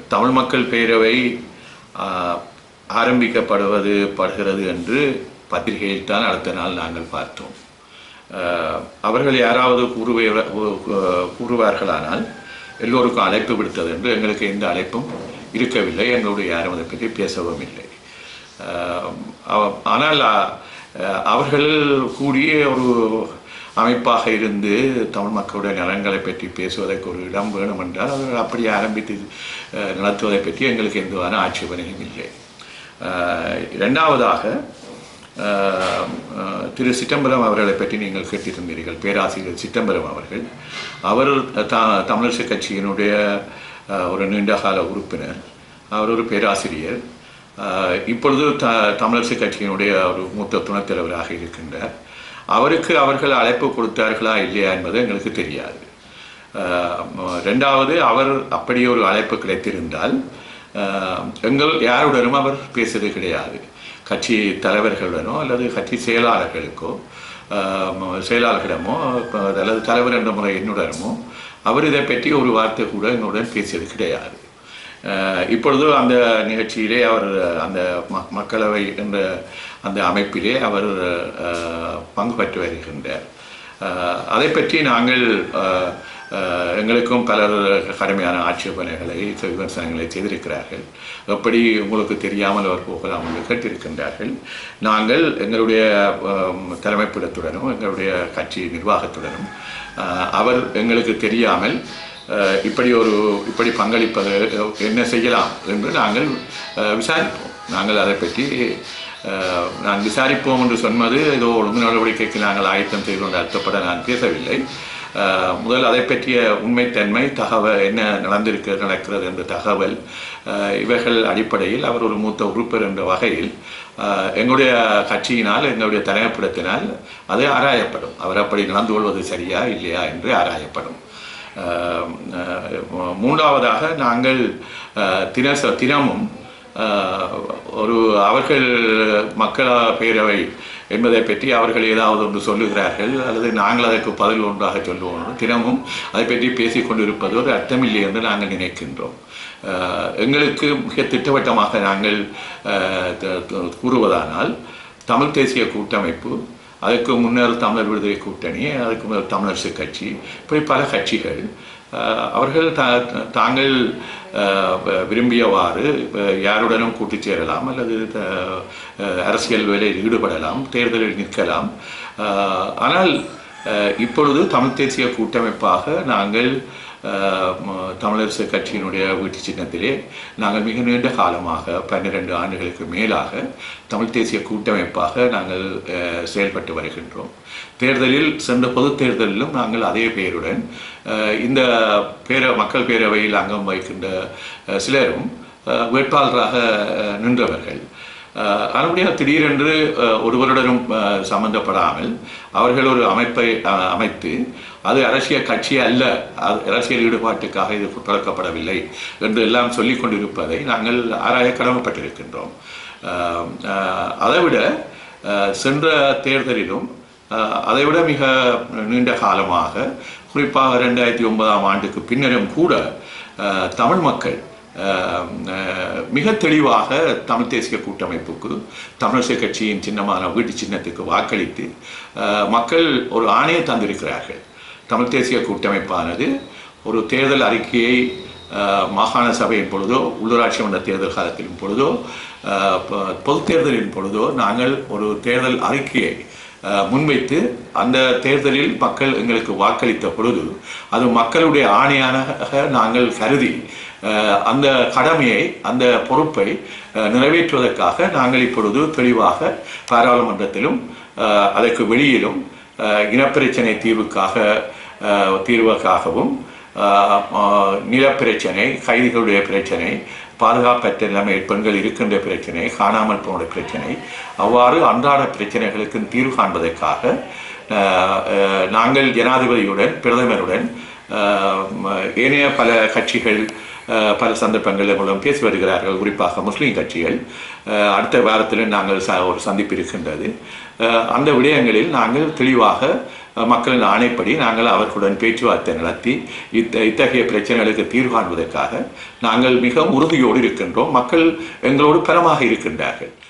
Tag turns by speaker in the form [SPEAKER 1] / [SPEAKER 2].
[SPEAKER 1] தமிழ் மக்கள் பேரவை ஆஹ், ஆரம்பிக்கப்படுவது படுகிறது என்று பத்திரிகையில் தான் அடுத்த நாள் நாங்கள் பார்த்தோம் ஆஹ், அவர்கள் யாராவது கூறுவே கூறுவார்களானால் எல்லோருக்கும் அழைப்பு விடுத்தது என்று எங்களுக்கு எந்த அழைப்பும் இருக்கவில்லை எங்களுடைய யாரும் அதை பற்றி பேசவும் இல்லை ஆஹ், அவ- ஆனால் ஆஹ், அவர்கள் கூடிய ஒரு அமைப்பாக இருந்து தமிழ் மக்களுடைய நலன்களை பற்றி பேசுவதற்கு ஒரு இடம் வேணும் என்றால் அவர்கள் அப்படி ஆரம்பித்து ஆஹ், நடத்துவதை பற்றி எங்களுக்கு எந்தவான ஆட்சேபனையும் இல்லை ஆஹ், இரண்டாவதாக ஆஹ், ஆஹ், திரு சிதம்பரம் அவர்களை பற்றி நீங்கள் கேட்டிருந்தீர்கள் பேராசிரியர் சிதம்பரம் அவர்கள் அவர் த தமிழரசு கட்சியினுடைய ஆஹ், ஒரு நீண்டகால உறுப்பினர் அவர் ஒரு பேராசிரியர் ஆஹ், இப்பொழுது த தமிழரசு கட்சியினுடைய ஒரு மூத்த துணைத் தலைவராக இருக்கின்றார் அவருக்கு அவர்கள் அழைப்பு கொடுத்தார்களா இல்லையா என்பது எங்களுக்கு தெரியாது ஆஹ், ம- ரெண்டாவது அவர் அப்படி ஒரு அழைப்பு கிடைத்திருந்தால் ஆஹ், எங்கள் யாருடனும் அவர் பேசுவது கிடையாது கட்சி தலைவர்களுடனோ அல்லது கட்சி செயலாளர்களுக்கோ ஆஹ், ம- செயலாளர்களிடமோ இப்ப அல்லது தலைவர் என்ற முறை என்னுடனமோ அவர் இதை பற்றி ஒரு வார்த்தை கூட என்னுடன் பேசியது கிடையாது ஆஹ், இப்பொழுது அந்த நிகழ்ச்சியிலே அவர் அந்த ம- மக்களவை என்ற அந்த அமைப்பிலே அவர் ஆஹ், பங்கு பெற்று வருகின்றார் ஆஹ், அதை பற்றி நாங்கள் ஆஹ், ஆஹ், எங்களுக்கும் பலர் கடுமையான ஆட்சேபனைகளை விமர்சனங்களை செய்திருக்கிறார்கள் எப்படி உங்களுக்கு தெரியாமல் அவர் போகலாம் என்று கேட்டிருக்கின்றார்கள் நாங்கள் எங்களுடைய ஆம், தலைமைப்பிடத்துடனும் எங்களுடைய கட்சி நிர்வாகத்துடனும் ஆஹ், அவர் எங்களுக்கு தெரியாமல் ஆஹ், இப்படி ஒரு இப்படி பங்களிப்பது என்ன செய்யலாம் என்று நாங்கள் ஆஹ், விசாரிப்போம் நாங்கள் அதை பற்றி ஆஹ், நான் விசாரிப்போம் என்று சொன்னது ஏதோ ஒழுங்கு நடவடிக்கைக்கு நாங்கள் ஆயத்தம் செய்து கொண்டு அர்த்தப்பட நான் பேசவில்லை ஆஹ், முதல் அதை பற்றிய உண்மைத்தன்மை தகவல் என்ன நடந்திருக்கிறது நடக்கிறது என்ற தகவல் ஆஹ், இவைகள் அடிப்படையில் அவர் ஒரு மூத்த உறுப்பினர் என்ற வகையில் ஆஹ், எங்களுடைய கட்சியினால் எங்களுடைய தலைமைப்பிடத்தினால் அது ஆராயப்படும் அவர் அப்படி நடந்து கொள்வது சரியா இல்லையா என்று ஆராயப்படும் ஆஹ், ஆஹ், மூன்றாவதாக நாங்கள் ஆஹ், தினச தினமும் ஆஹ், ஒரு அவர்கள் மக்கள் பேரவை என்பதை பற்றி அவர்கள் ஏதாவது ஒன்று சொல்லுகிறார்கள் அல்லது நாங்கள் அதற்கு பதில் ஒன்றாக சொல்லுவோம் தினமும் அதை பற்றி பேசிக் கொண்டிருப்பது ஒரு அர்த்தமில்லை என்று நாங்கள் நினைக்கின்றோம் ஆஹ், எங்களுக்கு மிக திட்டவட்டமாக நாங்கள் ஆஹ், த- த- கூறுவதானால் தமிழ் தேசிய கூட்டமைப்பு அதுக்கு முன்னர் தமிழர் விடுதலை கூட்டணி அதுக்கு முன்னர் தமிழரசு கட்சி இப்படி பல கட்சிகள் ஆஹ், அவர்கள் தா- தாங்கள் ஆஹ், வ- விரும்பியவாறு ஆஹ், யாருடனும் கூட்டுச் சேரலாம் அல்லது த- ஆஹ், அரசியல் வேலையில் ஈடுபடலாம் தேர்தலில் நிற்கலாம் ஆஹ், ஆனால் ஆஹ், இப்பொழுது தமிழ் தேசிய கூட்டமைப்பாக நாங்கள் ஆஹ், ம- தமிழரசு கட்சியினுடைய வீட்டு சின்னத்திலே நாங்கள் மிக நீண்ட காலமாக பன்னிரண்டு ஆண்டுகளுக்கு மேலாக தமிழ் தேசிய கூட்டமைப்பாக நாங்கள் ஆஹ், செயல்பட்டு வருகின்றோம் தேர்தலில் சென்ற பொது தேர்தலிலும் நாங்கள் அதே பெயருடன் ஆஹ், இந்த பேர மக்கள் பேரவையில் அங்கம் வகிக்கின்ற ஆஹ், சிலரும் ஆஹ், வேட்பாளராக ஆஹ், நின்றவர்கள் ஆஹ், அதுபடியாக திடீரென்று ஆஹ், ஒருவருடனும் ஆஹ், சம்பந்தப்படாமல் அவர்கள் ஒரு அமைப்பை ஆஹ், அமைத்து அது அரசியல் கட்சி அல்ல அது அரசியல் ஈடுபாட்டுக்காக இது தொடக்கப்படவில்லை என்று எல்லாம் சொல்லிக் கொண்டிருப்பதை நாங்கள் ஆராய கடமைப்பட்டிருக்கின்றோம் ஆஹ், ஆஹ், அதைவிட ஆஹ், சென்ற தேர்தலிலும் ஆஹ், அதைவிட மிக நீண்ட காலமாக குறிப்பாக ரெண்டாயிரத்தி ஒன்பதாம் ஆண்டுக்கு பின்னரும் கூட ஆஹ், தமிழ் மக்கள் ஆஹ், ஆஹ், மிக தெளிவாக தமிழ் தேசிய கூட்டமைப்புக்கு தமிழிசை கட்சியின் சின்னமான வீட்டு சின்னத்துக்கு வாக்களித்து ஆஹ், மக்கள் ஒரு ஆணையை தந்திருக்கிறார்கள் தமிழ் தேசிய கூட்டமைப்பானது ஒரு தேர்தல் அறிக்கையை ஆஹ், மாகாண சபையின் பொழுதோ உள்ளூராட்சி மன்ற தேர்தல் காலத்திலும் பொழுதோ ஆஹ், பொ- பொதுத் தேர்தலின் பொழுதோ நாங்கள் ஒரு தேர்தல் அறிக்கையை ஆஹ், முன்வைத்து அந்த தேர்தலில் மக்கள் எங்களுக்கு வாக்களித்த பொழுது அது மக்களுடைய ஆணையாக நாங்கள் கருதி ஆஹ், அந்த கடமையை அந்த பொறுப்பை ஆஹ், நிறைவேற்றுவதற்காக நாங்கள் இப்பொழுது தெளிவாக பாராளுமன்றத்திலும் ஆஹ், அதற்கு வெளியிலும் ஆஹ், இனப்பிரச்சனை தீர்வுக்காக ஆஹ், தீர்வுக்காகவும் ஆஹ், ஆஹ், நிலப்பிரச்சனை கைதிகளுடைய பிரச்சனை பாதுகாப்பற்ற நிலைமை பெண்கள் இருக்கின்ற பிரச்சனை காணாமல் போன பிரச்சனை அவ்வாறு அன்றாட பிரச்சனைகளுக்கு தீர்வு காண்பதற்காக ஆஹ், ஆஹ், நாங்கள் ஜனாதிபதியுடன் பிரதமருடன் ஆஹ், ம- ஏனைய பல கட்சிகள் அஹ், பல சந்தர்ப்பங்களில் மூலம் பேசி வருகிறார்கள் குறிப்பாக முஸ்லீம் கட்சிகள் அஹ், அடுத்த வாரத்தில் நாங்கள் ச ஒரு சந்திப்பு இருக்கின்றது அஹ், அந்த விடயங்களில் நாங்கள் தெளிவாக அஹ், மக்களின் ஆணைப்படி நாங்கள் அவர்களுடன் பேச்சுவார்த்தை நடத்தி இத்த இத்தகைய பிரச்சனைகளுக்கு தீர்வு காண்பதற்காக நாங்கள் மிகவும் உறுதியோடு இருக்கின்றோம் மக்கள் எங்களோடு பலமாக இருக்கின்றார்கள்